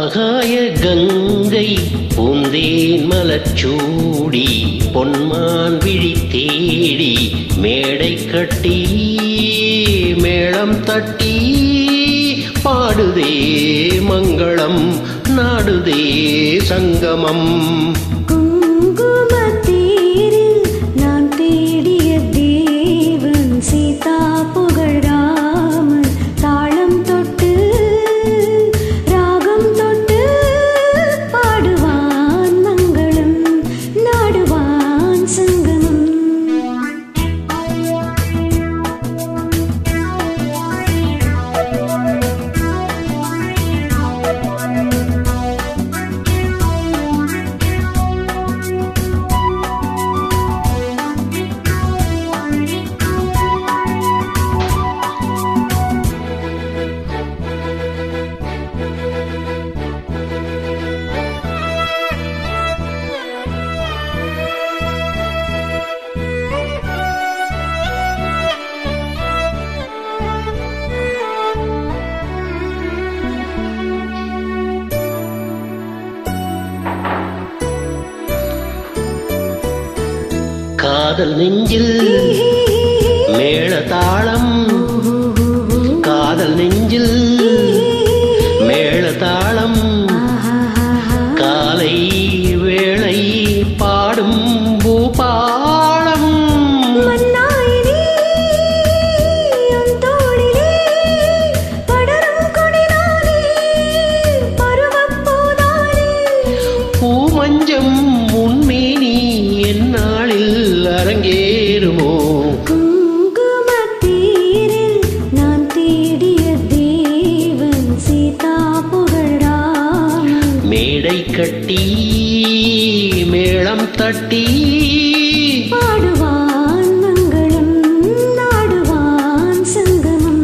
ஆகாய கங்கை பூந்தேன் மலச்சூடி பொன்மான் விழி தேடி மேடை கட்டி மேளம் தட்டி பாடுதே மங்களம் நாடுதே சங்கமம் குங்குமத்தேரில் நான் தேடிய தேவன் சீதா புகழாமல் தாளம் தொட்டு ராகம் தொட்டு பாடுவான் மங்களம் நாடுவான் சங்கமம் காதல் நெஞ்சில் மேளதாளம் காதல் நெஞ்சில் மேளதாளம் காலை வேளை பாடும் பூபாளம் மன்னாயினி உன் தோளிலே படரும் கொடிதானே பருவப்பூதானே பூமஞ்சம் உன்மேனி எந்நாளில் அரங்கேறுமோ குங்குமத்தீரில் நான் தேடிய தேவன் சீதா புகழாமல் மேடை கட்டி மேளம் தட்டி பாடுவான் மங்களம் நாடுவான் சங்கமம்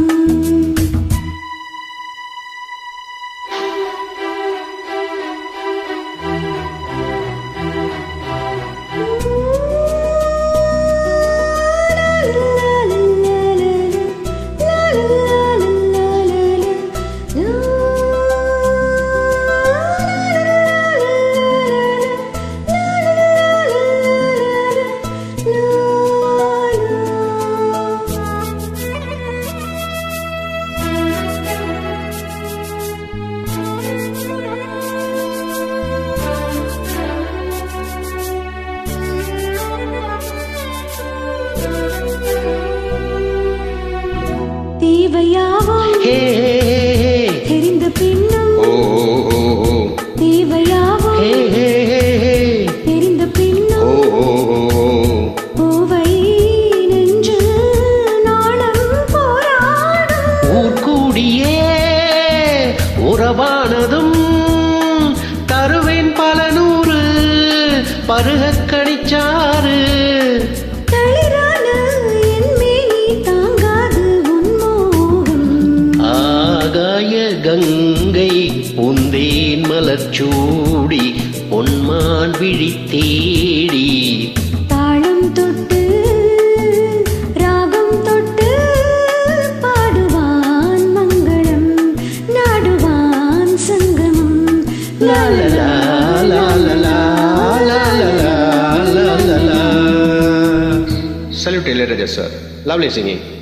தேவையாவும் ஹே தெரிந்த பின்னும் ஓ ஓ ஓ தேவையாவும் ஹே ஹே ஹே ஹே தெரிந்த பின்னும் ஓ ஓ ஓ பூவை நெஞ்சு நாளம் போராடும் ஊர்கூடியே உறவானதும் தருவேன் பல நூறு பருகக் கணிச்சாறு தளிரான என் மேனி தாங்காது உன் மோகம் ஆகாய கங்கை உந்தேன் மலர்ச்சூடி பொன்மான் விழி தேடி தாளம் தொட்டு ராகம் தொட்டு பாடுவான் மங்களம் நாடுவான் சங்கமம் லா லா லா லா லா லா லா லா லா லா லா Salute Ilayaraja sir. Lovely singing.